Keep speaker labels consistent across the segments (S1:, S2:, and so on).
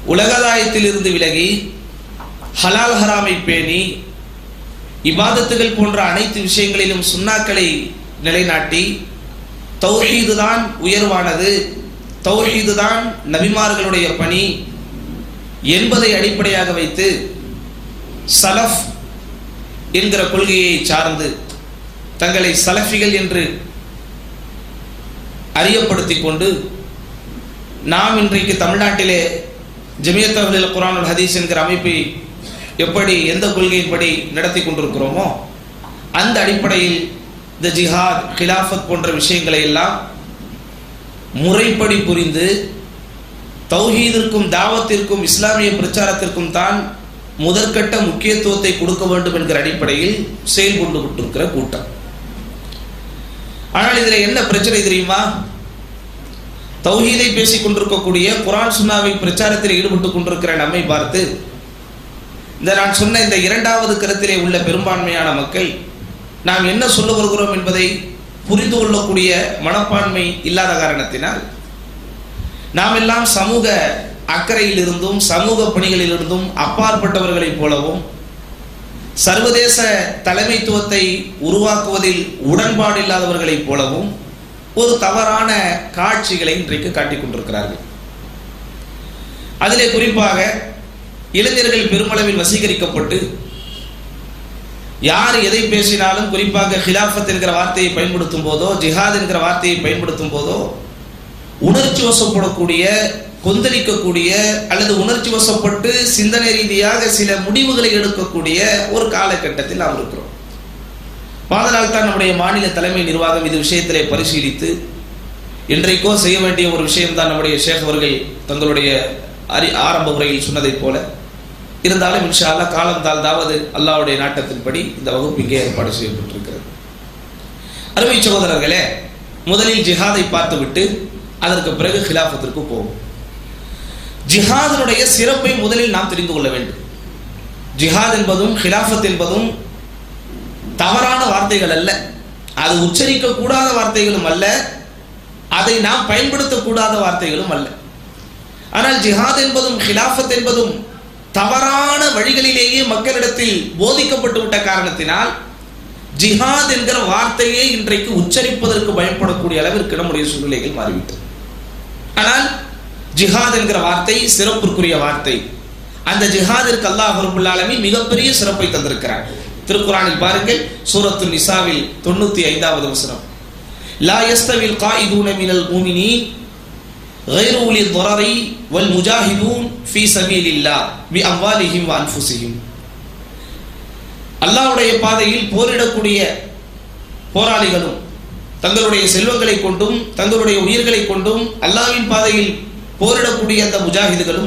S1: உலகதாயத்திலிருந்து விலகி ஹலால் ஹராமை பேணி இபாதத்துகள் போன்ற அனைத்து விஷயங்களிலும் சுண்ணாக்களை நிலைநாட்டி தௌஹீது தான் உயர்வானது தௌஹீது தான் நபிமார்களுடைய பணி என்பதை அடிப்படையாக வைத்து சலஃப் என்கிற கொள்கையை சார்ந்து தங்களை சலஃபிகள் என்று அறியப்படுத்திக் கொண்டு நாம் இன்றைக்கு தமிழ்நாட்டிலே ஜமியத் அஹ்லுல் குர்ஆனுல் ஹதீஸ் என்கிற அமைப்பை எப்படி எந்த கொள்கையின்படி நடத்தி கொண்டிருக்கிறோமோ அந்த அடிப்படையில் இந்த ஜிஹாத் கிலாஃபத் போன்ற விஷயங்களை எல்லாம் முறைப்படி புரிந்து தௌஹீதிற்கும் தாவத்திற்கும் இஸ்லாமிய பிரச்சாரத்திற்கும் தான் முதற்கட்ட முக்கியத்துவத்தை கொடுக்க வேண்டும் என்கிற அடிப்படையில் செயல்பட்டு கொண்டிருக்கிற கூட்டம் ஆனால் இதில் என்ன பிரச்சனை தெரியுமா தௌஹீதை பேசிக் கொண்டிருக்கக்கூடிய குரான் சுன்னாவை பிரச்சாரத்தில் ஈடுபட்டு கொண்டிருக்கிற நம்மை பார்த்து இந்த நான் சொன்ன இந்த இரண்டாவது கருத்திலே உள்ள பெரும்பான்மையான மக்கள் நாம் என்ன சொல்ல வருகிறோம் என்பதை புரிந்து கொள்ளக்கூடிய மனப்பான்மை இல்லாத காரணத்தினால் நாம் எல்லாம் சமூக அக்கறையிலிருந்தும் சமூக பணிகளிலிருந்தும் அப்பாற்பட்டவர்களைப் போலவும் சர்வதேச தலைமைத்துவத்தை உருவாக்குவதில் உடன்பாடு இல்லாதவர்களைப் போலவும் ஒரு தவறான காட்சிகளை இன்றைக்கு காட்டிக் கொண்டிருக்கிறார்கள் அதிலே குறிப்பாக இளைஞர்கள் பெருமளவில் வசீகரிக்கப்பட்டு யார் எதை பேசினாலும் குறிப்பாக ஹிலாஃபத் என்கிற வார்த்தையை பயன்படுத்தும் போதோ ஜிஹாத் என்கிற வார்த்தையை பயன்படுத்தும் போதோ உணர்ச்சி வசப்படக்கூடிய கொந்தளிக்கக்கூடிய அல்லது உணர்ச்சி வசப்பட்டு சிந்தனை ரீதியாக சில முடிவுகளை எடுக்கக்கூடிய ஒரு காலகட்டத்தில் நாம் இருக்கிறோம் அதனால் தான் நம்முடைய மாநில தலைமை நிர்வாகம் இது விஷயத்திலே பரிசீலித்து இன்றைக்கோ செய்ய வேண்டிய ஒரு விஷயம்தான் நம்முடைய ஷேக் அவர்கள் தங்களுடைய அறி ஆரம்ப உரையில் சொன்னதைப் போல இருந்தாலும் இன்ஷா அல்லா காலம் தாழ்ந்தாவது அல்லாவுடைய நாட்டத்தின்படி இந்த வகுப்பு இங்கே ஏற்பாடு செய்யப்பட்டிருக்கிறது அருமை சகோதரர்களே முதலில் ஜிஹாதை பார்த்துவிட்டு அதற்கு பிறகு ஹிலாஃபத்திற்கு போவோம் ஜிஹாதினுடைய சிறப்பை முதலில் நாம் தெரிந்து கொள்ள வேண்டும் ஜிஹாத் என்பதும் ஹிலாஃபத் என்பதும் தவறான வார்த்தைகள் அல்ல அது உச்சரிக்க கூடாத வார்த்தைகளும் அல்ல அதை நாம் பயன்படுத்தக்கூடாத வார்த்தைகளும் அல்ல ஆனால் ஜிஹாத் என்பதும் ஹிலாஃபத் என்பதும் தவறான வழிகளிலேயே மக்களிடத்தில் போதிக்கப்பட்டு விட்ட காரணத்தினால் ஜிஹாத் என்கிற வார்த்தையே இன்றைக்கு உச்சரிப்பதற்கு பயப்படக்கூடிய அளவிற்கு நம்முடைய சூழ்நிலைகள் மாறிவிட்டது ஆனால் ஜிஹாத் என்கிற வார்த்தை சிறப்பிற்குரிய வார்த்தை அந்த ஜிஹாதிற்கு அல்லாஹ் ரபுல்லாலமி மிகப்பெரிய சிறப்பை தந்திருக்கிறார் திருக்குறானில் பாருங்கள் சூரத்து நிசாவில் தொண்ணூத்தி ஐந்தாவது வசனம் லா யஸ்தவில் காயிதூன மினல் மூமினீன் غير أولي الضرر والمجاهدون في سبيل الله بأموالهم وأنفسهم அல்லாஹ்வுடைய பாதையில் போரிடக்கூடிய போராளிகளும் தங்களுடைய செல்வங்களை கொண்டும் தங்களுடைய உயிர்களை கொண்டும் அல்லாஹ்வின் பாதையில் போரிடக்கூடிய அந்த முஜாஹிதுகளும்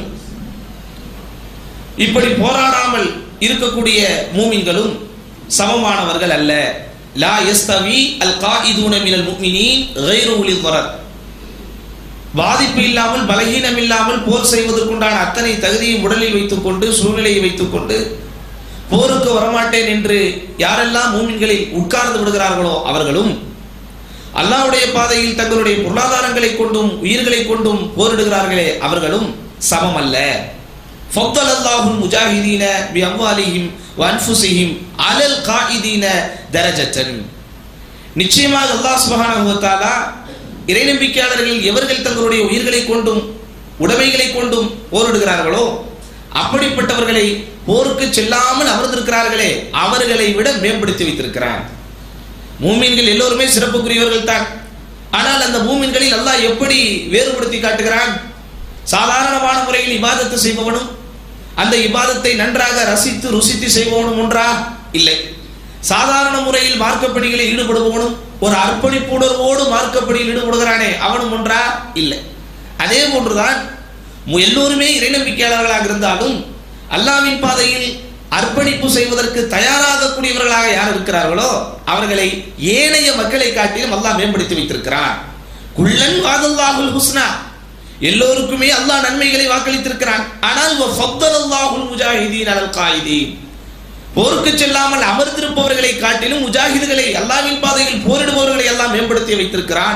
S1: இப்படி போராடாமல் இருக்கக்கூடிய மூமின்களும் சமமானவர்கள் அல்ல லா யஸ்தவி அல் காயிதூன மினல் முஃமினீன் கைரு உலி தரர் பாதிப்பு இல்லாமல் பலகீனம் இல்லாமல் போர் செய்வதற்குண்டான அத்தனை தகுதியும் உடலில் வைத்துக்கொண்டு சூழ்நிலையை வைத்துக்கொண்டு போருக்கு வரமாட்டேன் என்று யாரெல்லாம் மூமின்களில் உட்கார்ந்து விடுகிறார்களோ அவர்களும் அல்லாஹ்வுடைய பாதையில் தங்களுடைய பொருளாதாரங்களை கொண்டும் உயிர்களை கொண்டும் போரிடுகிறார்களே அவர்களும் சமம் அல்ல ஃபத்தல் அல்லாஹுல் முஜாஹிதீன பி அம்வாலிஹிம் வ அன்ஃபுஸிஹிம் அலல் காயிதீன தரஜத்தன் நிச்சயமாக அல்லாஹ் சுப்ஹானஹு வ தஆலா இறை நம்பிக்கையாளர்கள் எவர்கள் தங்களுடைய உயிர்களை கொண்டும் உடைமைகளை கொண்டும் போரிடுகிறார்களோ அப்படிப்பட்டவர்களை போருக்கு செல்லாமல் அமர்ந்திருக்கிறார்களே அவர்களை விட மேம்படுத்தி வைத்திருக்கிறார் மூமின்கள் எல்லோருமே சிறப்புக்குரியவர்கள் தான் ஆனால் அந்த மூமின்களில் அல்லாஹ் எப்படி வேறுபடுத்தி காட்டுகிறான் சாதாரணமான முறையில் இபாதத்து செய்பவனும் அந்த இபாதத்தை நன்றாக ரசித்து ருசித்து செய்பவனும் ஒன்றா இல்லை சாதாரண முறையில் மார்க்கப்பணிகளில் ஈடுபடுபவனும் ஒரு அர்ப்பணிப்பு உணர்வோடு மார்க்கப்பணியில் ஈடுபடுகிறானே அவனும் ஒன்றா இல்லை அதே போன்றுதான் மு- எல்லோருமே இறைநம்பிக்கையாளர்களாக இருந்தாலும் அல்லாவின் பாதையில் அர்ப்பணிப்பு செய்வதற்கு தயாராகக்கூடியவர்களாக யார் இருக்கிறார்களோ அவர்களை ஏனைய மக்களை காட்டிலும் அல்லாஹ் மேம்படுத்தி வைத்திருக்கிறான் குள்ளன் வாதல்லாஹுல் ஹுஸ்னா எல்லோருக்குமே அல்லாஹ் நன்மைகளை வாக்களித்திருக்கிறான் ஆனால் ஃபத்தலல்லாஹுல் முஜாஹிதீன் அலல் காயிதீன் போருக்கு செல்லாமல் அமர்ந்திருப்பவர்களை காட்டிலும் முஜாஹிதுகளை அல்லாவின் பாதையில் போரிடுபவர்களை எல்லாம் மேம்படுத்தி வைத்திருக்கிறான்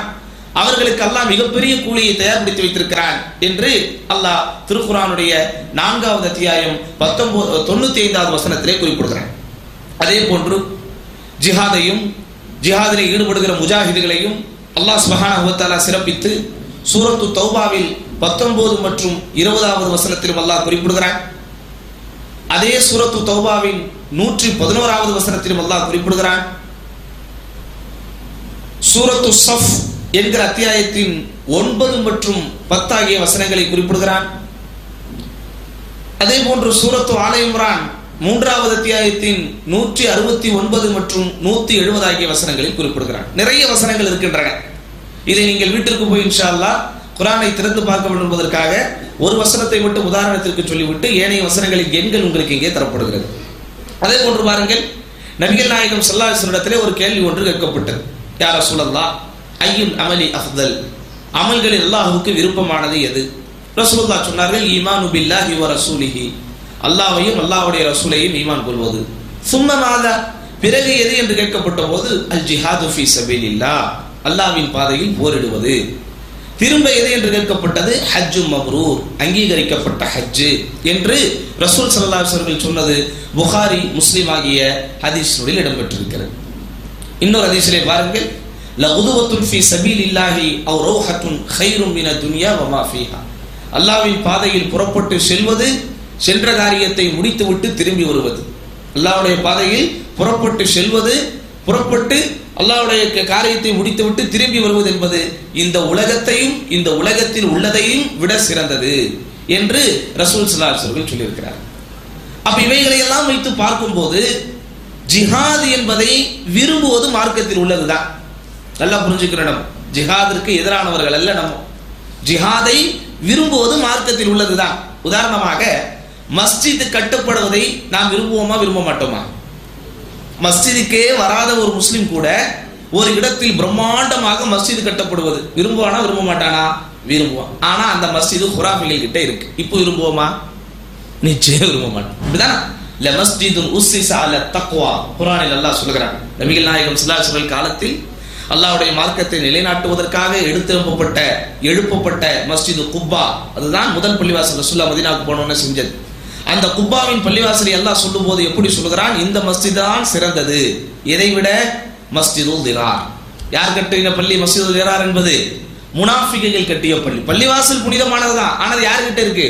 S1: அவர்களுக்கு அல்லாஹ் மிகப்பெரிய கூலியை தயார்படுத்தி வைத்திருக்கிறான் என்று அல்லாஹ் திருக்குரானுடைய நான்காவது அத்தியாயம் பத்தொன்பது தொண்ணூத்தி ஐந்தாவது வசனத்திலே குறிப்பிடுகிறான் அதே போன்று ஜிஹாதையும் ஜிஹாதிலே ஈடுபடுகிற முஜாஹிதுகளையும் அல்லாஹ் சுபஹானஹு வ தஆலா சிறப்பித்து சூரத்து தௌபாவில் பத்தொன்பது மற்றும் இருபதாவது வசனத்திலும் அல்லாஹ் குறிப்பிடுகிறான் அதே சூரத்து தௌபாவின் நூற்றி பதினோராவது வசனத்திலும் அல்லாஹ் குறிப்பிடுகிறான் சூரத்து சஃப் என்கிற அத்தியாயத்தின் ஒன்பது மற்றும் பத்தாகிய வசனங்களை குறிப்பிடுகிறான் அதே போன்று சூரத்து ஆல இம்ரான் மூன்றாவது அத்தியாயத்தின் நூற்றி அறுபத்தி ஒன்பது மற்றும் நூத்தி எழுபது ஆகிய வசனங்களில் குறிப்பிடுகிறான் நிறைய வசனங்கள் இருக்கின்றன இதை நீங்கள் வீட்டிற்கு போய் இன்ஷா அல்லாஹ் குரானை திறந்து பார்க்க வேண்டும் என்பதற்காக ஒரு வசனத்தை மட்டும் உதாரணத்திற்கு சொல்லிவிட்டு ஏனைய வசனங்களின் எண்கள் உங்களுக்கு இங்கே தரப்படுகிறது அதே போன்று பாருங்கள் நபிகள் நாயகம் சல்லாஹிடத்திலே ஒரு கேள்வி ஒன்று கேட்கப்பட்டது யார சூழல்லா ஐயுன் அமலி அஃதல் அமல்களில் அல்லாஹுக்கு விருப்பமானது எது ரசூலுல்லா சொன்னார்கள் ஈமானு பில்லாஹி வ ரசூலிஹி அல்லாஹ்வையும் அல்லாஹ்வுடைய ரசூலையும் ஈமான் கொள்வது சும்ம மாதா பிறகு எது என்று கேட்கப்பட்ட போது அல் ஜிஹாது ஃபீ சபீலில்லாஹ் அல்லாஹ்வின் பாதையில் போரிடுவது திரும்ப எது என்று கேட்கப்பட்டது ஹஜ்ஜு மப்ரூர் அங்கீகரிக்கப்பட்ட ஹஜ்ஜு என்று ரசூல் ஸல்லல்லாஹு அலைஹி வஸல்லம் சொன்னது புகாரி முஸ்லிம் ஆகிய ஹதீஸ்களில் இடம்பெற்றிருக்கிறது இன்னொரு ஹதீஸிலே பாருங்கள் லகுதுவத்துன் ஃபீ சபீலில்லாஹி அவ் ரௌஹத்துன் கைரும் மின துன்யா வமா ஃபீஹா அல்லாஹ்வின் பாதையில் புறப்பட்டு செல்வது சென்ற காரியத்தை முடித்துவிட்டு திரும்பி வருவது அல்லாஹ்வுடைய பாதையில் புறப்பட்டு செல்வது புறப்பட்டு அல்லாஹ்வுடைய க- காரியத்தை முடித்துவிட்டு திரும்பி வருவது என்பது இந்த உலகத்தையும் இந்த உலகத்தில் உள்ளதையும் விட சிறந்தது என்று ரசூல் ஸல்லல்லாஹு அலைஹி வஸல்லம் சொல்லியிருக்கிறார் அப்ப இவைகளை எல்லாம் வைத்து பார்க்கும்போது ஜிஹாத் என்பதை விரும்புவது மார்க்கத்தில் உள்ளதுதான் நல்லா புரிஞ்சுக்கிறோம் நம்ம ஜிஹாதிற்கு எதிரானவர்கள் அல்ல நம்ம ஜிஹாதை விரும்புவது மார்க்கத்தில் உள்ளதுதான் உதாரணமாக மஸ்ஜித் கட்டப்படுவதை நாம் விரும்புவோமா விரும்ப மாட்டோமா மஸ்ஜிதுக்கே வராத ஒரு முஸ்லிம் கூட ஒரு இடத்தில் பிரம்மாண்டமாக மஸ்ஜித் கட்டப்படுவது விரும்புவானா விரும்ப மாட்டானா விரும்புவான் ஆனா அந்த மஸ்ஜிது ஹுராஃபிகள் கிட்ட இருக்கு இப்போ விரும்புவோமா நிச்சயம் விரும்ப மாட்டோம் இப்படிதான் லமஸ்ஜிதுன் உஸ்ஸிஸ அல தக்வா குர்ஆனில் அல்லாஹ் சொல்கிறான் நபிகள் நாயகம் ஸல்லல்லாஹு அலைஹி வஸல்லம் காலத்தில் அல்லாஹ்வுடைய மார்க்கத்தை நிலைநாட்டுவதற்காக எடுத்தெழுப்பப்பட்ட எழுப்பப்பட்ட மஸ்ஜிது குப்பா அதுதான் முதல் பள்ளிவாசல் ரசூலுல்லாஹ் மதீனாவுக்கு போனோன்னு செஞ்சது அந்த குப்பாவின் பள்ளிவாசலை அல்லாஹ் சொல்லும்போது எப்படி சொல்கிறான் இந்த மஸ்ஜித் தான் சிறந்தது எதை விட மஸ்ஜிதுல் திரார் யார் கட்டின பள்ளி மஸ்ஜிதுல் திரார் என்பது முனாஃபிக்குகள் கட்டிய பள்ளி பள்ளிவாசல் புனிதமானதுதான் ஆனால் யார்கிட்ட இருக்கு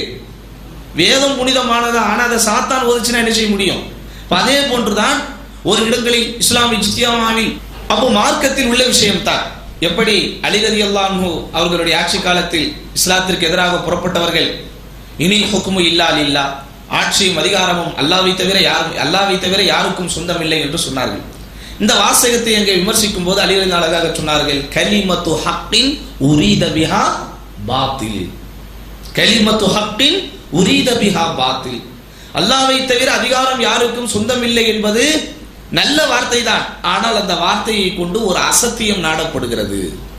S1: வேதம் புனிதமானது ஆனா அதை சாத்தான் ஒதுச்சுன்னா என்ன செய்ய முடியும் அப்ப அதே போன்றுதான் ஒரு இடங்களில் இஸ்லாமிய ஜித்தியாமாவில் அப்போ மார்க்கத்தில் உள்ள விஷயம்தான் எப்படி அலிகதி அல்லாஹு அவர்களுடைய ஆட்சி காலத்தில் இஸ்லாத்திற்கு எதிராக புறப்பட்டவர்கள் இனி ஹுக்குமு இல்லா இல்லா ஆட்சியும் அதிகாரமும் அல்லாவை தவிர யாரும் அல்லாவை தவிர யாருக்கும் சொந்தம் இல்லை என்று சொன்னார்கள் இந்த வாசகத்தை அங்கே விமர்சிக்கும் போது அலிகதி அழகாக சொன்னார்கள் கலிமத்து ஹக்கின் உரீத பிஹா பாத்தில் கலிமத்து ஹக்கின் உரீத பிஹா பாத்தில் அல்லாவை தவிர அதிகாரம் யாருக்கும் சொந்தமில்லை என்பது நல்ல வார்த்தை தான் ஆனால் அந்த வார்த்தையை கொண்டு ஒரு அசத்தியம் நாடப்படுகிறது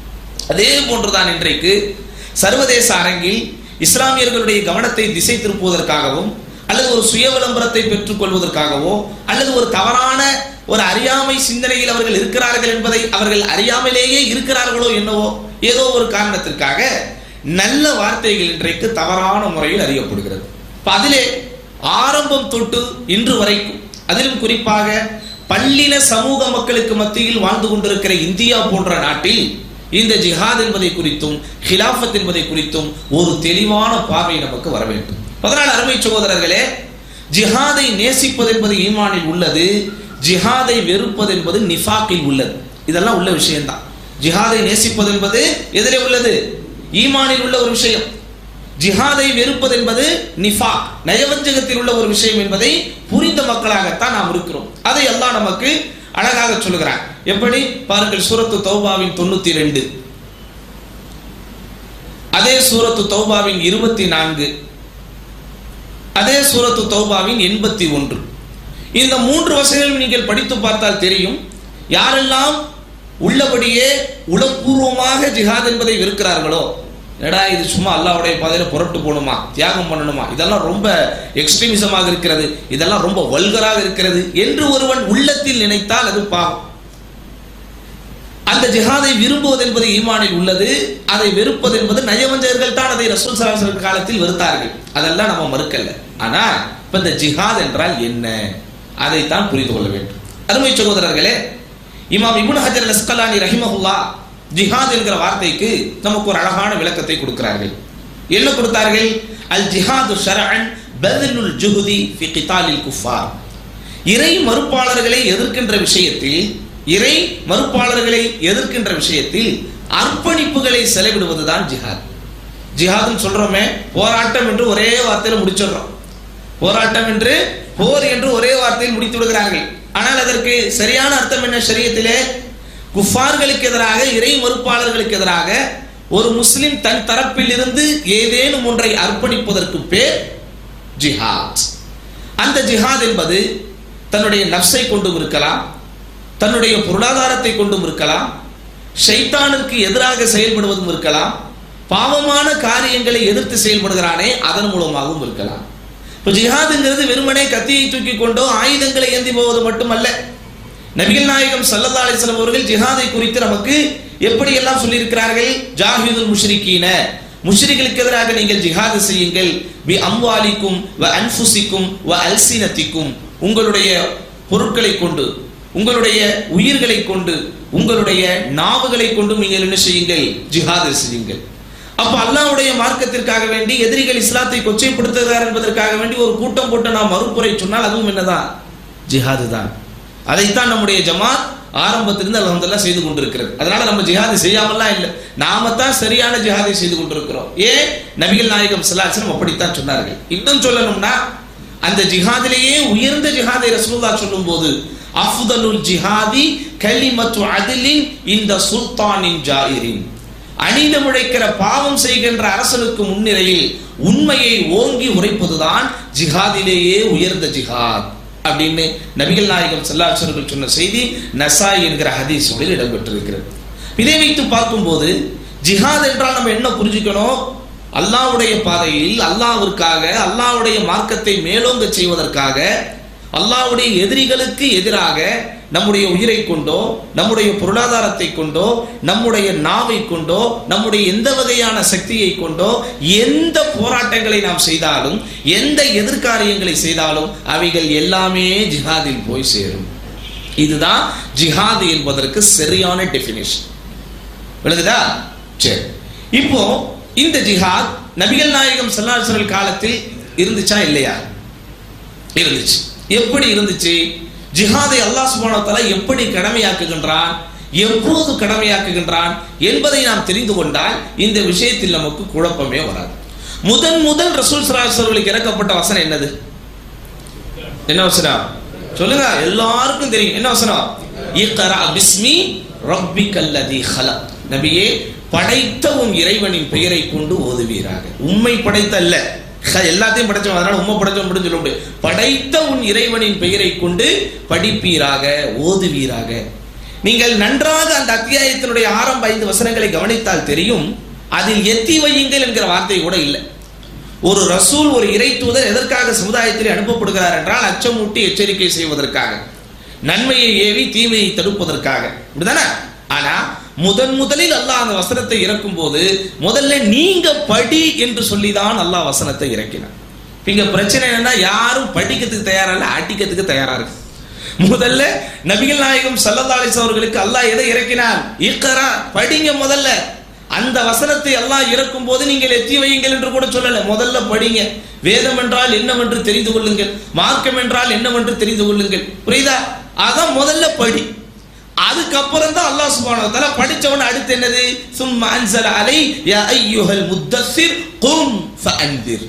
S1: அதே போன்றுதான் இன்றைக்கு சர்வதேச அரங்கில் இஸ்லாமியர்களுடைய கவனத்தை திசை திருப்புவதற்காகவும் அல்லது ஒரு சுய விளம்பரத்தை பெற்றுக் கொள்வதற்காகவோ அல்லது ஒரு தவறான ஒரு அறியாமை சிந்தனையில் அவர்கள் இருக்கிறார்கள் என்பதை அவர்கள் அறியாமலேயே இருக்கிறார்களோ என்னவோ ஏதோ ஒரு காரணத்திற்காக நல்ல வார்த்தைகள் இன்றைக்கு தவறான முறையில் அறியப்படுகிறது இப்ப அதிலே ஆரம்பம் தொட்டு இன்று வரைக்கும் அதிலும் குறிப்பாக பல்லின சமூக மக்களுக்கு மத்தியில் வாழ்ந்து கொண்டிருக்கிற இந்தியா போன்ற நாட்டில் இந்த ஜிஹாத் என்பதை குறித்தும் ஹிலாஃபத் என்பதை குறித்தும் ஒரு தெளிவான பார்வை நமக்கு வர வேண்டும் அதனால் அருமை சகோதரர்களே ஜிஹாதை நேசிப்பது என்பது ஈமானில் உள்ளது ஜிஹாதை வெறுப்பது என்பது நிஃபாக்கில் உள்ளது இதெல்லாம் உள்ள விஷயம்தான் ஜிஹாதை நேசிப்பது என்பது எதிரே உள்ளது ஈமானில் உள்ள ஒரு விஷயம் ஜிஹாதை வெறுப்பது என்பது நிஃபா நயவஞ்சகத்தில் உள்ள ஒரு விஷயம் என்பதை புரிந்த மக்களாகத்தான் நாம் இருக்கிறோம் அதை எல்லாம் நமக்கு அழகாக சொல்லுகிறான் எப்படி பாருங்கள் சூரத்து தௌபாவின் தொண்ணூத்தி ரெண்டு அதே சூரத்து தௌபாவின் இருபத்தி நான்கு அதே சூரத்து தௌபாவின் எண்பத்தி ஒன்று இந்த மூன்று வசனங்களும் நீங்கள் படித்து பார்த்தால் தெரியும் யாரெல்லாம் உள்ளபடியே உளப்பூர்வமாக ஜிஹாத் என்பதை வெறுக்கிறார்களோ என்னடா இது சும்மா அல்லாவுடைய பாதையில புரட்டு போகணுமா தியாகம் பண்ணணுமா இதெல்லாம் ரொம்ப எக்ஸ்ட்ரீமிசமாக இருக்கிறது இதெல்லாம் ரொம்ப வல்கராக இருக்கிறது என்று ஒருவன் உள்ளத்தில் நினைத்தால் அது பாவம் அந்த ஜிஹாதை விரும்புவது என்பது ஈமானில் உள்ளது அதை வெறுப்பது என்பது நயவஞ்சகர்கள் தான் அதை ரசூல் சலாசல் காலத்தில் வெறுத்தார்கள் அதெல்லாம் நம்ம மறுக்கல ஆனா இப்ப இந்த ஜிஹாத் என்றால் என்ன அதைத்தான் புரிந்து கொள்ள வேண்டும் அருமை சகோதரர்களே இமாம் இப்னு ஹஜர் அஸ்கலானி ரஹிமஹுல்லா ஜிஹாத் என்கிற வார்த்தைக்கு நமக்கு ஒரு அழகான விளக்கத்தை கொடுக்கிறார்கள் என்ன கொடுத்தார்கள் அல் ஜிஹாது ஷரஅன் பத்லுல் ஜுஹுதி ஃபி கிதாலில் குஃபார் இறை மறுப்பாளர்களை எதிர்க்கின்ற விஷயத்தில் இறை மறுப்பாளர்களை எதிர்க்கின்ற விஷயத்தில் அர்ப்பணிப்புகளை செலவிடுவதுதான் ஜிஹாத் ஜிஹாத்னு சொல்றோமே போராட்டம் என்று ஒரே வார்த்தையில முடிச்சிடுறோம் போராட்டம் என்று போர் என்று ஒரே வார்த்தையில் முடித்து விடுகிறார்கள் ஆனால் அதற்கு சரியான அர்த்தம் என்ன ஷரியத்திலே குஃபார்களுக்கு எதிராக இறை மறுப்பாளர்களுக்கு எதிராக ஒரு முஸ்லிம் தன் தரப்பில் இருந்து ஏதேனும் ஒன்றை அர்ப்பணிப்பதற்கு பேர் ஜிஹாத் அந்த ஜிஹாத் என்பது தன்னுடைய நப்சை கொண்டும் இருக்கலாம் தன்னுடைய பொருளாதாரத்தை கொண்டும் இருக்கலாம் ஷைத்தானுக்கு எதிராக செயல்படுவதும் இருக்கலாம் பாவமான காரியங்களை எதிர்த்து செயல்படுகிறானே அதன் மூலமாகவும் இருக்கலாம் இப்போ ஜிஹாதுங்கிறது வெறுமனே கத்தியை தூக்கி கொண்டோ ஆயுதங்களை ஏந்தி போவது மட்டுமல்ல நபிகள் நாயகம் சல்லல்லா அலிஸ்லாம் அவர்கள் ஜிஹாதை குறித்து நமக்கு எப்படி எல்லாம் சொல்லியிருக்கிறார்கள் ஜாஹிதுல் முஷ்ரிக்கீன முஷ்ரிகளுக்கு எதிராக நீங்கள் ஜிஹாது செய்யுங்கள் பி அம்வாலிக்கும் வ அன்ஃபுசிக்கும் வ அல்சினத்திக்கும் உங்களுடைய பொருட்களை கொண்டு உங்களுடைய உயிர்களை கொண்டு உங்களுடைய நாவுகளை கொண்டு நீங்கள் என்ன செய்யுங்கள் ஜிஹாது செய்யுங்கள் அப்ப அல்லாஹ்வுடைய மார்க்கத்திற்காக வேண்டி எதிரிகள் இஸ்லாத்தை கொச்சைப்படுத்துகிறார் என்பதற்காக வேண்டி ஒரு கூட்டம் போட்டு நாம் மறுப்புரை சொன்னால் அதுவும் என்னதான் ஜிஹாது தான் அதைத்தான் நம்முடைய ஜமாத் ஆரம்பத்திலிருந்து அல்ஹம்துலில்லாஹ் செய்து கொண்டிருக்கிறது அதனால நம்ம ஜிஹாது செய்யாமலாம் இல்லை நாம தான் சரியான ஜிஹாதை செய்து கொண்டிருக்கிறோம் ஏன் நபிகள் நாயகம் ஸல்லல்லாஹு அப்படித்தான் சொன்னார்கள் இன்னும் சொல்லணும்னா அந்த ஜிஹாதிலேயே உயர்ந்த ஜிஹாதை ரசூலுல்லாஹ் சொல்லும்போது அஃதலுல் ஜிஹாதி கலிமத்து அதிலின் இந்த சுல்தானின் ஜாயிரின் அநீதம் உழைக்கிற பாவம் செய்கின்ற அரசனுக்கு முன்னிலையில் உண்மையை ஓங்கி உரைப்பதுதான் ஜிஹாதிலேயே உயர்ந்த ஜிஹாத் அப்படின்னு நபிகள் நாயகம் செல்லாச்சர்கள் சொன்ன செய்தி நசாய் என்கிற ஹதீஸுகளில் இடம்பெற்றிருக்கிறது இதை வைத்து பார்க்கும்போது ஜிஹாத் என்றால் நம்ம என்ன புரிஞ்சுக்கணும் அல்லாஹ்வுடைய பாதையில் அல்லாஹ்விற்காக அல்லாஹ்வுடைய மார்க்கத்தை மேலோங்க செய்வதற்காக அல்லாஹ்வுடைய எதிரிகளுக்கு எதிராக நம்முடைய உயிரை கொண்டோ நம்முடைய பொருளாதாரத்தை கொண்டோ நம்முடைய நாவை கொண்டோ நம்முடைய எந்த வகையான சக்தியை கொண்டோ எந்த போராட்டங்களை நாம் செய்தாலும் எந்த எதிர்காரியங்களை செய்தாலும் அவைகள் எல்லாமே ஜிஹாதில் போய் சேரும் இதுதான் ஜிஹாது என்பதற்கு சரியான டெபினிஷன் விளங்குதா சரி இப்போ இந்த ஜிஹாத் நபிகள் நாயகம் சல்லாசர்கள் காலத்தில் இருந்துச்சா இல்லையா இருந்துச்சு எப்படி இருந்துச்சு ஜிஹாதை அல்லாஹ் சுப்ஹானஹு வ தஆலா எப்படி கடமையாக்குகின்றான் எப்போது கடமையாக்குகின்றான் என்பதை நாம் தெரிந்து கொண்டால் இந்த விஷயத்தில் நமக்கு குழப்பமே வராது முதன் முதல் ரசூல் ஸல்லல்லாஹு அவர்களுக்கு இறக்கப்பட்ட வசனம் என்னது என்ன வசனம் சொல்லுங்க எல்லாருக்கும் தெரியும் என்ன வசனம் இக்ரா பிஸ்மி ரப்பிக்கல்லதி ஹலக் நபியே படைத்த உன் இறைவனின் பெயரை கொண்டு ஓதுவீராக உம்மை படைத்த அல்ல ஹ, எல்லாத்தையும் படைச்சவன் அதனால உம்மை படைச்சவன் மட்டும் சொல்ல முடியாது படைத்த உன் இறைவனின் பெயரை கொண்டு படிப்பீராக ஓதுவீராக நீங்கள் நன்றாக அந்த அத்தியாயத்தினுடைய ஆரம்ப ஐந்து வசனங்களை கவனித்தால் தெரியும் அதில் எத்தி வையுங்கள் என்கிற வார்த்தை கூட இல்லை ஒரு ரசூல் ஒரு இறை தூதர் எதற்காக சமுதாயத்தில் அனுப்பப்படுகிறார் என்றால் அச்சமூட்டி எச்சரிக்கை செய்வதற்காக நன்மையை ஏவி தீமையை தடுப்பதற்காக இப்படிதானே ஆனா முதன் முதலில் அல்லாஹ் அந்த வசனத்தை இறக்கும் போது முதல்ல நீங்க படி என்று சொல்லிதான் அல்லாஹ் வசனத்தை இறக்கினார் இங்க பிரச்சனை என்னன்னா யாரும் படிக்கிறதுக்கு தயாரா இல்ல அடிக்கிறதுக்கு தயாரா இருக்கு முதல்ல நபிகள் நாயகம் சல்லல்லா அலிஸ் அவர்களுக்கு அல்லாஹ் எதை இறக்கினார் இக்கரா படிங்க முதல்ல அந்த வசனத்தை அல்லாஹ் இறக்கும் போது நீங்கள் எத்தி வையுங்கள் என்று கூட சொல்லல முதல்ல படிங்க வேதம் என்றால் என்னவென்று தெரிந்து கொள்ளுங்கள் மார்க்கம் என்றால் என்னவென்று தெரிந்து கொள்ளுங்கள் புரியுதா அதான் முதல்ல படி அதுக்கப்புறம் தான் அல்லாஹ் சுப்ஹானஹு வ தஆலா படிச்சவன அடுத்து என்னது சும்ம அன்ஸல அலை யா அய்யுஹல் முத்தஸ்ஸிர் கும் ஃபஅன்திர்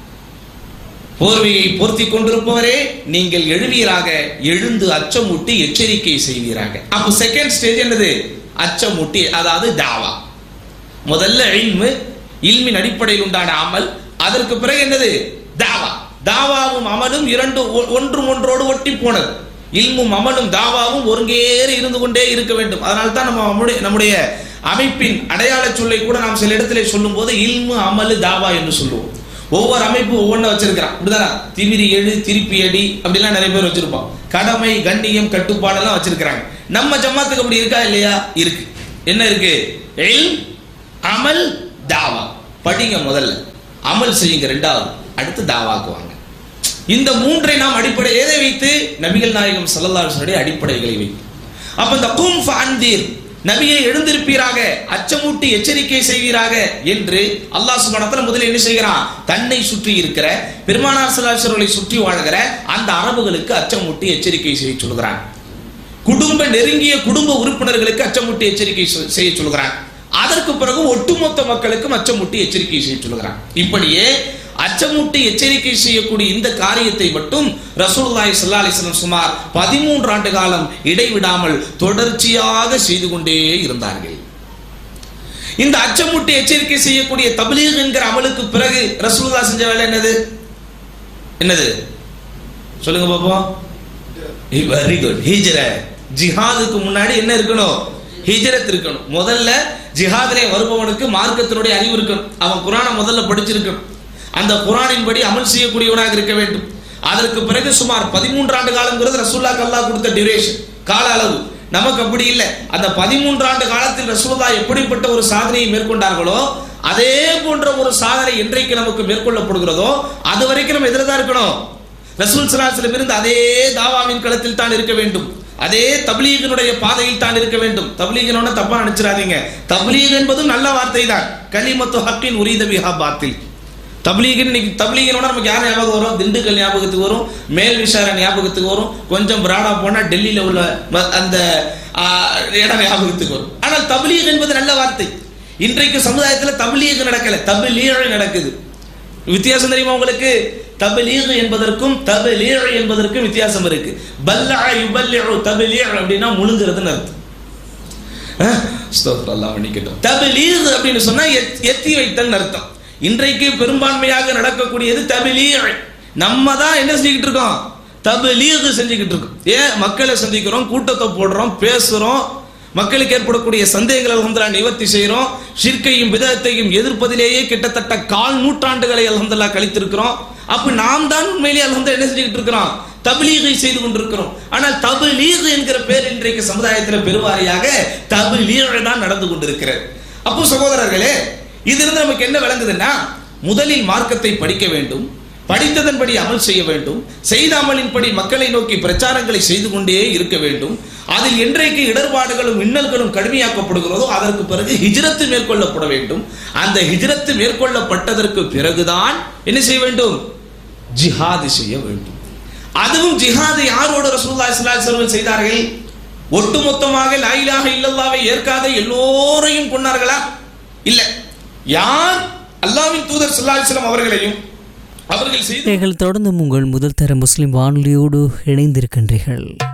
S1: போர்வையை பொருத்தி கொண்டிருப்பவரே நீங்கள் எழுவீராக எழுந்து அச்சமூட்டி எச்சரிக்கை செய்வீராக அப்போ செகண்ட் ஸ்டேஜ் என்னது அச்சமூட்டி அதாவது தாவா முதல்ல இல்மு இல்மின் அடிப்படையில் உண்டான அமல் அதற்கு பிறகு என்னது தாவா தாவாவும் அமலும் இரண்டு ஒ- ஒன்றும் ஒன்றோடு ஒட்டி போனது இல்மும் அமலும் தாவாவும் ஒருங்கேறி இருந்து கொண்டே இருக்க வேண்டும் அதனால தான் நம்ம நம்முடைய நம்முடைய அமைப்பின் அடையாள சொல்லை கூட நாம் சில இடத்திலே சொல்லும்போது இல்மு அமலு தாவா என்று சொல்லுவோம் ஒவ்வொரு அமைப்பு ஒவ்வொன்றும் வச்சிருக்கிறான் இப்படிதானே திமிரி எழு திருப்பி அடி அப்படிலாம் நிறைய பேர் வச்சிருப்பான் கடமை கண்ணியம் கட்டுப்பாடெல்லாம் வச்சிருக்கிறாங்க நம்ம ஜமாத்துக்கு அப்படி இருக்கா இல்லையா இருக்கு என்ன இருக்கு இல்ம், அமல் தாவா படிங்க முதல்ல அமல் செய்யுங்க ரெண்டாவது அடுத்து தாவாக்குவாங்க இந்த மூன்றை நாம் அடிப்படை எதை வைத்து நபிகள் நாயகம் ஸல்லல்லாஹு அலைஹி வஸல்லம் அடிப்படைகளை வைத்து அப்ப இந்த கும் ஃபஅன்தீர் நபியை எழுந்திருப்பீராக அச்சமூட்டி எச்சரிக்கை செய்வீராக என்று அல்லாஹ் சுப்ஹானஹு முதலில் என்ன செய்கிறான் தன்னை சுற்றி இருக்கிற பெருமானார் ஸல்லல்லாஹு அலைஹி வஸல்லம் சுற்றி வாழ்கிற அந்த அரபுகளுக்கு அச்சமூட்டி எச்சரிக்கை செய்ய சொல்கிறான் குடும்ப நெருங்கிய குடும்ப உறுப்பினர்களுக்கு அச்சமூட்டி எச்சரிக்கை சொ- செய்ய சொல்கிறான் அதற்கு பிறகு ஒட்டுமொத்த மக்களுக்கும் அச்சமூட்டி எச்சரிக்கை செய்ய சொல்கிறான் இப்படியே அச்சமூட்டி எச்சரிக்கை செய்யக்கூடிய இந்த காரியத்தை மட்டும் ரசூலுல்லாஹி ஸல்லல்லாஹு அலைஹி வஸல்லம் சுமார் 13 ஆண்டு காலம் இடைவிடாமல் தொடர்ச்சியாக செய்து கொண்டே இருந்தார்கள் இந்த அச்சமூட்டி எச்சரிக்கை செய்யக்கூடிய தப்லீக் என்கிற அமலுக்கு பிறகு ரசூலுல்லாஹ் செஞ்ச வேலை என்னது என்னது சொல்லுங்க பாப்போம் வெரி குட் ஹிஜ்ர ஜிஹாதுக்கு முன்னாடி என்ன இருக்கணும் ஹிஜ்ரத் இருக்கணும் முதல்ல ஜிஹாதிலே வருபவனுக்கு மார்க்கத்தினுடைய அறிவு இருக்கணும் அவன் குரானை முதல்ல படிச்சிருக்கணும் அந்த குரானின்படி அமல் செய்யக்கூடியவனாக இருக்க வேண்டும் அதற்கு பிறகு சுமார் பதிமூன்று ஆண்டு காலங்கிறது ரசூல்லா அல்லாஹ் கொடுத்த டியூரேஷன் கால அளவு நமக்கு அப்படி இல்லை அந்த பதிமூன்று ஆண்டு காலத்தில் ரசூல்லா எப்படிப்பட்ட ஒரு சாதனையை மேற்கொண்டார்களோ அதே போன்ற ஒரு சாதனை என்றைக்கு நமக்கு மேற்கொள்ளப்படுகிறதோ அது வரைக்கும் நம்ம எதில் தான் இருக்கணும் ரசூல் சலாஹிலும் இருந்து அதே தாவாவின் களத்தில் தான் இருக்க வேண்டும் அதே தப்லீகனுடைய பாதையில் தான் இருக்க வேண்டும் தப்லீகனோட தப்பா நினைச்சிடாதீங்க தப்லீக் என்பதும் நல்ல வார்த்தை தான் கலிமத்து ஹக்கின் உரீத பிஹா பாத்தில் தப்லீகன் இன்னைக்கு தப்லீகனோட நமக்கு யார் ஞாபகம் வரும் திண்டுக்கல் ஞாபகத்துக்கு வரும் மேல் விசாரணை ஞாபகத்துக்கு வரும் கொஞ்சம் பிராடா போனா டெல்லியில உள்ள ம- அந்த ஆ, இடம் ஞாபகத்துக்கு வரும் ஆனால் தப்லீக் என்பது நல்ல வார்த்தை இன்றைக்கு சமுதாயத்தில் தப்லீக் நடக்கல தபிலீழ் நடக்குது வித்தியாசம் தெரியுமா உங்களுக்கு தபிலீக் என்பதற்கும் தபிலீழ் என்பதற்கும் வித்தியாசம் இருக்கு பல்லா யுபல்லிஉ தபிலீழ் அப்படின்னா முழுங்குறதுன்னு அர்த்தம் அஹ், அஸ்தக்ஃபிருல்லாஹ் மன்னிக்கட்டும். தபிலீக் அப்படின்னு சொன்னா எத்- எத்தி வைத்தல் அர்த்தம் இன்றைக்கு பெரும்பான்மையாக நடக்கக்கூடியது தபிலீக் நம்ம தான் என்ன செஞ்சுக்கிட்டு இருக்கோம் தபிலீக் செஞ்சுக்கிட்டு இருக்கோம் ஏன் மக்களை சந்திக்கிறோம் கூட்டத்தை போடுறோம் பேசுறோம் மக்களுக்கு ஏற்படக்கூடிய சந்தேகங்கள் அல்ஹம்துலில்லாஹ் நிவர்த்தி செய்கிறோம் ஷிர்கையும் விதத்தையும் எதிர்ப்பதிலேயே கிட்டத்தட்ட கால் நூற்றாண்டுகளை அல்ஹம்துலில்லாஹ் கழித்திருக்கிறோம் அப்ப நாம் தான் உண்மையிலேயே அல்ஹம்துலில்லாஹ் என்ன செஞ்சுக்கிட்டு இருக்கிறோம் தபிலீகை செய்து கொண்டிருக்கிறோம் ஆனால் தபிலீக் என்கிற பேர் இன்றைக்கு சமுதாயத்தில் பெருவாரியாக தபிலீக் தான் நடந்து கொண்டிருக்கிறது அப்போ சகோதரர்களே இதிலிருந்து நமக்கு என்ன விளங்குதுன்னா முதலில் மார்க்கத்தை படிக்க வேண்டும் படித்ததன்படி அமல் செய்ய வேண்டும் செய்த அமலின்படி மக்களை நோக்கி பிரச்சாரங்களை செய்து கொண்டே இருக்க வேண்டும் அதில் என்றைக்கு இடர்பாடுகளும் இன்னல்களும் கடுமையாக்கப்படுகிறதோ அதற்கு பிறகு ஹிஜ்ரத்து மேற்கொள்ளப்பட வேண்டும் அந்த ஹிஜ்ரத்து மேற்கொள்ளப்பட்டதற்கு பிறகுதான் என்ன செய்ய வேண்டும் ஜிஹாது செய்ய வேண்டும் அதுவும் ஜிஹாது யாரோடு ரசூலுல்லாஹி ஸல்லல்லாஹு அலைஹி வஸல்லம் செய்தார்கள் ஒட்டுமொத்தமாக லா இலாஹ இல்லல்லாஹ்வை ஏற்காத எல்லோரையும் கொன்னார்களா இல்ல யார் அல்லாஹ்வின் தூதர் ஸல்லல்லாஹு அலைஹி வஸல்லம் அவர்களையும் அவர்கள் செய்த
S2: நீங்கள் தொடர்ந்து உங்கள் முதல் தர முஸ்லிம் வானொலியோடு இணைந்திருக்கின்றீர்கள்